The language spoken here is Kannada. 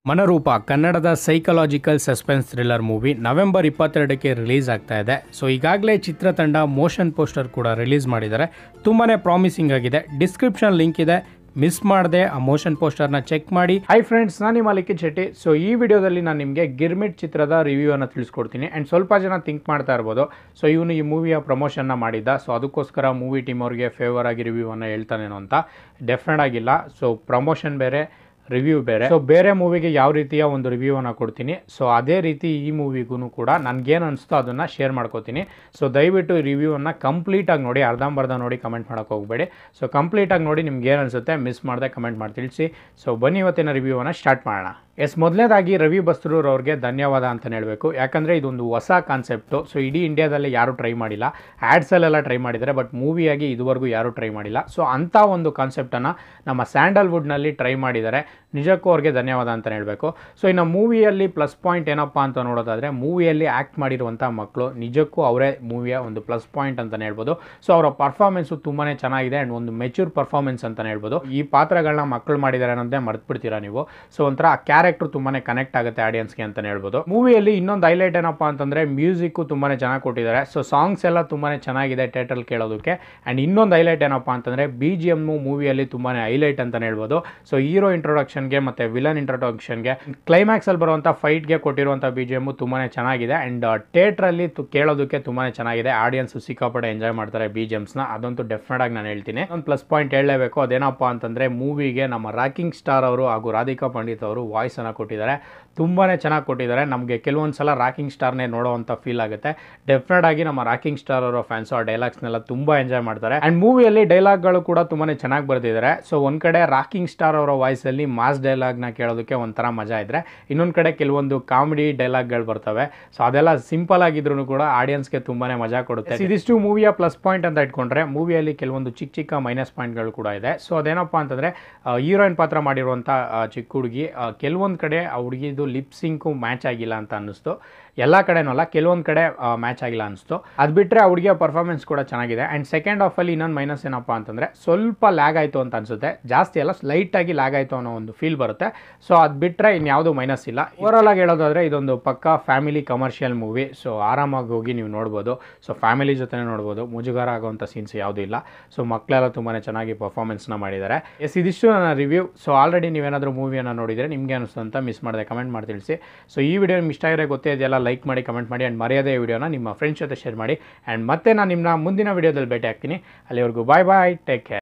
ಮನರೂಪ ಕನ್ನಡದ psychological suspense thriller movie November ಇಪ್ಪತ್ತೆರಡಕ್ಕೆ ರಿಲೀಸ್ ಆಗ್ತಾ ಇದೆ ಸೊ ಈಗಾಗಲೇ ಚಿತ್ರತಂಡ ಮೋಷನ್ ಪೋಸ್ಟರ್ ಕೂಡ ರಿಲೀಸ್ ಮಾಡಿದ್ದಾರೆ ತುಂಬಾ ಪ್ರಾಮಿಸಿಂಗ್ ಆಗಿದೆ ಡಿಸ್ಕ್ರಿಪ್ಷನ್ ಲಿಂಕ್ ಇದೆ ಮಿಸ್ ಮಾಡದೆ ಆ ಮೋಷನ್ ಪೋಸ್ಟರ್ನ ಚೆಕ್ ಮಾಡಿ ಹೈ ಫ್ರೆಂಡ್ಸ್ ನಾನು ನಿಮ್ಮ ಲಿಖಿತ್ ಶೆಟ್ಟಿ ಸೊ ಈ ವಿಡಿಯೋದಲ್ಲಿ ನಾನು ನಿಮಗೆ ಗಿರ್ಮಿಟ್ ಚಿತ್ರದ ರಿವ್ಯೂ ಅನ್ನು ತಿಳಿಸ್ಕೊಡ್ತೀನಿ ಆ್ಯಂಡ್ ಸ್ವಲ್ಪ ಜನ ಥಿಂಕ್ ಮಾಡ್ತಾ ಇರ್ಬೋದು ಸೊ ಇವನು ಈ ಮೂವಿಯ ಪ್ರಮೋಷನ್ನ ಮಾಡಿದ್ದ ಸೊ ಅದಕ್ಕೋಸ್ಕರ ಮೂವಿ ಟೀಮ್ ಅವ್ರಿಗೆ ಫೇವರ್ ಆಗಿ ರಿವ್ಯೂ ಅನ್ನು ಹೇಳ್ತಾನೇನೋ ಅಂತ ಡೆಫಿನೆಟ್ ಆಗಿಲ್ಲ ಸೊ ಪ್ರಮೋಷನ್ ಬೇರೆ ರಿವ್ಯೂ ಬೇರೆ ಸೊ ಬೇರೆ ಮೂವಿಗೆ ಯಾವ ರೀತಿಯ ಒಂದು ರಿವ್ಯೂ ಅನ್ನ ಕೊಡ್ತೀನಿ ಸೊ ಅದೇ ರೀತಿ ಈ ಮೂವಿಗೂ ಕೂಡ ನನ್ಗೇನು ಅನಿಸ್ತೋ ಅದನ್ನ ಶೇರ್ ಮಾಡ್ಕೋತೀನಿ ಸೊ ದಯವಿಟ್ಟು ಈ ರಿವ್ಯೂವನ್ನು ಕಂಪ್ಲೀಟಾಗಿ ನೋಡಿ ಅರ್ಧಂಬರ್ಧ ನೋಡಿ ಕಮೆಂಟ್ ಮಾಡೋಕೆ ಹೋಗಬೇಡಿ ಸೊ ಕಂಪ್ಲೀಟಾಗಿ ನೋಡಿ ನಿಮ್ಗೆ ಏನು ಅನಿಸುತ್ತೆ ಮಿಸ್ ಮಾಡದೆ ಕಮೆಂಟ್ ಮಾಡಿ ತಿಳಿಸಿ ಸೊ ಬನ್ನಿ ಇವತ್ತಿನ ರಿವ್ಯೂವನ್ನು ಸ್ಟಾರ್ಟ್ ಮಾಡೋಣ ಎಸ್ ಮೊದಲನೇದಾಗಿ ರವಿ ಬಸ್ರೂರ್ ಅವ್ರಿಗೆ ಧನ್ಯವಾದ ಅಂತಲೇ ಹೇಳಬೇಕು ಯಾಕಂದರೆ ಇದೊಂದು ಹೊಸ ಕಾನ್ಸೆಪ್ಟು ಸೊ ಇಡೀ ಇಂಡಿಯಾದಲ್ಲಿ ಯಾರೂ ಟ್ರೈ ಮಾಡಿಲ್ಲ ಆ್ಯಡ್ಸಲ್ಲೆಲ್ಲ ಟ್ರೈ ಮಾಡಿದ್ದಾರೆ ಬಟ್ ಮೂವಿಯಾಗಿ ಇದುವರೆಗೂ ಯಾರೂ ಟ್ರೈ ಮಾಡಿಲ್ಲ ಸೊ ಅಂಥ ಒಂದು ಕಾನ್ಸೆಪ್ಟನ್ನು ನಮ್ಮ ಸ್ಯಾಂಡಲ್ವುಡ್ನಲ್ಲಿ ಟ್ರೈ ಮಾಡಿದ್ದಾರೆ ನಿಜಕ್ಕೂ ಅವ್ರಿಗೆ ಧನ್ಯವಾದ ಅಂತಲೇ ಹೇಳಬೇಕು ಸೊ ಇನ್ನು ಮೂವಿಯಲ್ಲಿ ಪ್ಲಸ್ ಪಾಯಿಂಟ್ ಏನಪ್ಪ ಅಂತ ನೋಡೋದಾದರೆ ಮೂವಿಯಲ್ಲಿ ಆ್ಯಕ್ಟ್ ಮಾಡಿರುವಂಥ ಮಕ್ಕಳು ನಿಜಕ್ಕೂ ಅವರೇ ಮೂವಿಯ ಒಂದು ಪ್ಲಸ್ ಪಾಯಿಂಟ್ ಅಂತಲೇ ಹೇಳ್ಬೋದು ಸೊ ಅವರ ಪರ್ಫಾರ್ಮೆನ್ಸು ತುಂಬಾ ಚೆನ್ನಾಗಿದೆ ಆ್ಯಂಡ್ ಒಂದು ಮೆಚ್ಯೂರ್ ಪರ್ಫಾರ್ಮೆನ್ಸ್ ಅಂತಲೇ ಹೇಳ್ಬೋದು ಈ ಪಾತ್ರಗಳನ್ನ ಮಕ್ಕಳು ಮಾಡಿದ್ದಾರೆ ಅನ್ನೋದೇ ಮರ್ತ್ಬಿಡ್ತೀರಾ ನೀವು ಸೊ ಒಂಥರ ಆ ಕ್ಯಾರೆಕ್ಟರ್ ತುಂಬಾ ಕನೆಕ್ಟ್ ಆಗುತ್ತೆ ಆಡಿಯನ್ಸ್ಗೆ ಅಂತಲೇ ಹೇಳ್ಬೋದು ಮೂವಿಯಲ್ಲಿ ಇನ್ನೊಂದು ಹೈಲೈಟ್ ಏನಪ್ಪ ಅಂತಂದರೆ ಮ್ಯೂಸಿಕ್ಕು ತುಂಬಾ ಚೆನ್ನಾಗಿ ಕೊಟ್ಟಿದ್ದಾರೆ ಸೊ ಸಾಂಗ್ಸ್ ಎಲ್ಲ ತುಂಬಾ ಚೆನ್ನಾಗಿದೆ ಥಿಯೇಟ್ರಲ್ಲಿ ಕೇಳೋದಕ್ಕೆ ಆ್ಯಂಡ್ ಇನ್ನೊಂದು ಹೈಲೈಟ್ ಏನಪ್ಪ ಅಂತಂದರೆ ಬಿ ಜಿ ಎಮ್ಮು ಮೂವಿಯಲ್ಲಿ ತುಂಬಾ ಹೈಲೈಟ್ ಅಂತಲೇ ಹೇಳ್ಬೋದು ಸೊ ಹೀರೋ ಇಂಟ್ರೊಡಕ್ಷನ್ಗೆ ಮತ್ತು ವಿಲನ್ ಇಂಟ್ರೊಡಕ್ಷನ್ಗೆ ಕ್ಲೈಮ್ಯಾಕ್ಸಲ್ಲಿ ಬರುವಂಥ ಫೈಟ್ಗೆ ಕೊಟ್ಟಿರುವಂಥ ಬಿ ಜಿ ಎಮ್ಮು ತುಂಬಾ ಚೆನ್ನಾಗಿದೆ ಆ್ಯಂಡ್ ಥಿಯೇಟ್ರಲ್ಲಿ ತು ಕೇಳೋದಕ್ಕೆ ತುಂಬಾ ಚೆನ್ನಾಗಿದೆ ಆಡಿಯನ್ಸ್ ಸಿಕ್ಕಾಪಟ್ಟೆ ಎಂಜಾಯ್ ಮಾಡ್ತಾರೆ ಬಿ ಜಿ ಎಮ್ಸ್ನ ಅದಂತೂ ಡೆಫಿನೆಟ್ ಆಗಿ ನಾನು ಹೇಳ್ತೀನಿ ಒಂದು ಪ್ಲಸ್ ಪಾಯಿಂಟ್ ಹೇಳಲೇಬೇಕು ಅದೇನಪ್ಪ ಅಂತಂದರೆ ಮೂವಿಗೆ ನಮ್ಮ ರಾಕಿಂಗ್ ಸ್ಟಾರ್ ಅವರು ಹಾಗೂ ರಾಧಿಕಾ ಪಂಡಿತ್ ಅವರು ವಾಯ್ಸನ್ನು ಕೊಟ್ಟಿದ್ದಾರೆ ತುಂಬಾ ಚೆನ್ನಾಗಿ ಕೊಟ್ಟಿದ್ದಾರೆ ನಮಗೆ ಕೆಲವೊಂದು ಸಲ ರಾಕಿಂಗ್ ಸ್ಟಾರ್ನೇ ನೋಡೋವಂಥ ಫೀಲ್ ಆಗುತ್ತೆ ಡೆಫಿನೆಟ್ ಆಗಿ ನಮ್ಮ ರಾಕಿಂಗ್ ಸ್ಟಾರ್ ಅವರ ಫ್ಯಾನ್ಸು ಆ ಡೈಲಾಗ್ಸ್ನೆಲ್ಲ ತುಂಬ ಎಂಜಾಯ್ ಮಾಡ್ತಾರೆ ಆ್ಯಂಡ್ ಮೂವಿಯಲ್ಲಿ ಡೈಲಾಗ್ಗಳು ಕೂಡ ತುಂಬಾ ಚೆನ್ನಾಗಿ ಬರ್ತಿದ್ದಾರೆ ಸೊ ಒಂದು ಕಡೆ ರಾಕಿಂಗ್ ಸ್ಟಾರ್ ಅವರ ವಾಯ್ಸಲ್ಲಿ ಮಾಸ್ ಡೈಲಾಗ್ನ ಕೇಳೋದಕ್ಕೆ ಒಂಥರ ಮಜಾ ಇದ್ರೆ ಇನ್ನೊಂದು ಕಡೆ ಕೆಲವೊಂದು ಕಾಮಿಡಿ ಡೈಲಾಗ್ಗಳು ಬರ್ತವೆ ಸೊ ಅದೆಲ್ಲ ಸಿಂಪಲ್ ಆಗಿದ್ರು ಕೂಡ ಆಡಿಯನ್ಸ್ಗೆ ತುಂಬಾ ಮಜಾ ಕೊಡುತ್ತೆ ಇದಿಷ್ಟು ಮೂವಿಯ ಪ್ಲಸ್ ಪಾಯಿಂಟ್ ಅಂತ ಇಟ್ಕೊಂಡ್ರೆ ಮೂವಿಯಲ್ಲಿ ಕೆಲವೊಂದು ಚಿಕ್ಕ ಚಿಕ್ಕ ಮೈನಸ್ ಪಾಯಿಂಟ್ಗಳು ಕೂಡ ಇದೆ ಸೊ ಅದೇನಪ್ಪ ಅಂತಂದರೆ ಹೀರೋಯಿನ್ ಪಾತ್ರ ಮಾಡಿರುವಂಥ ಆ, ಚಿಕ್ಕ ಹುಡುಗಿ ಕೆಲವೊಂದು ಕಡೆ ಆ ಹುಡುಗಿದು ಲಿಪ್ ಸಿಂಕು ಮ್ಯಾಚ್ ಆಗಿಲ್ಲ ಅಂತ ಅನ್ನಿಸ್ತು ಎಲ್ಲ ಕಡೆನೂ ಅಲ್ಲ ಕೆಲವೊಂದು ಕಡೆ ಮ್ಯಾಚ್ ಆಗಿಲ್ಲ ಅನಿಸ್ತು ಅದು ಬಿಟ್ಟರೆ ಆ ಹುಡುಗಿಯ ಪರ್ಫಾರ್ಮೆನ್ಸ್ ಕೂಡ ಚೆನ್ನಾಗಿದೆ ಆ್ಯಂಡ್ ಸೆಕೆಂಡ್ ಆಫಲ್ಲಿ ಇನ್ನೊಂದು ಮೈನಸ್ ಏನಪ್ಪ ಅಂತಂದರೆ ಸ್ವಲ್ಪ ಲ್ಯಾಗ್ ಆಯಿತು ಅಂತ ಅನಿಸುತ್ತೆ ಜಾಸ್ತಿ ಅಲ್ಲ ಲೈಟಾಗಿ ಲ್ಯಾಗ್ ಆಯಿತು ಅನ್ನೋ ಒಂದು ಫೀಲ್ ಬರುತ್ತೆ ಸೊ ಅದು ಬಿಟ್ಟರೆ ಇನ್ಯಾವುದೂ ಮೈನಸ್ ಇಲ್ಲ ಓವರಾಲ್ ಆಗಿ ಹೇಳೋದಾದರೆ ಇದೊಂದು ಪಕ್ಕ ಫ್ಯಾಮಿಲಿ ಕಮರ್ಷಿಯಲ್ ಮೂವಿ ಸೊ ಆರಾಮಾಗಿ ಹೋಗಿ ನೀವು ನೋಡ್ಬೋದು ಸೊ ಫ್ಯಾಮಿಲಿ ಜೊತೆ ನೋಡ್ಬೋದು ಮುಜುಗರ ಆಗುವಂಥ ಸೀನ್ಸ್ ಯಾವುದೂ ಇಲ್ಲ ಸೊ ಮಕ್ಕಳೆಲ್ಲ ತುಂಬಾ ಚೆನ್ನಾಗಿ ಪರ್ಫಾರ್ಮೆನ್ಸ್ನ ಮಾಡಿದ್ದಾರೆ ಎಸ್ ಇದಿಷ್ಟು ನನ್ನ ರಿವ್ಯೂ ಸೊ ಆಲ್ರೆಡಿ ನೀವೇನಾದರೂ ಮೂವಿಯನ್ನು ನೋಡಿದರೆ ನಿಮಗೆ ಅನಿಸ್ತು ಅಂತ ಮಿಸ್ ಮಾಡಿದೆ ಕಮೆಂಟ್ ಮಾಡಿ ತಿಳಿಸಿ ಸೊ ಈ ವಿಡಿಯೋ ನಿಮ್ಗೆ ಇಷ್ಟ ಆಗಿರೋ ಗೊತ್ತೇ ಇದೆಯಲ್ಲ ಲೈಕ್ ಮಾಡಿ ಕಮೆಂಟ್ ಮಾಡಿ ಆ್ಯಂಡ್ ಮರ್ಯಾದೆ ಈ ವಿಡಿಯೋನ ನಿಮ್ಮ ಫ್ರೆಂಡ್ಸ್ ಜೊತೆ ಶೇರ್ ಮಾಡಿ ಆ್ಯಂಡ್ ಮತ್ತೆ ನಾನು ನಿಮ್ಮನ್ನ ಮುಂದಿನ ವಿಡಿಯೋದಲ್ಲಿ ಭೇಟಿ ಆಗ್ತೀನಿ ಅಲ್ಲಿವರೆಗೂ ಬಾಯ್ ಬಾಯ್ ಟೇಕ್ ಕೇರ್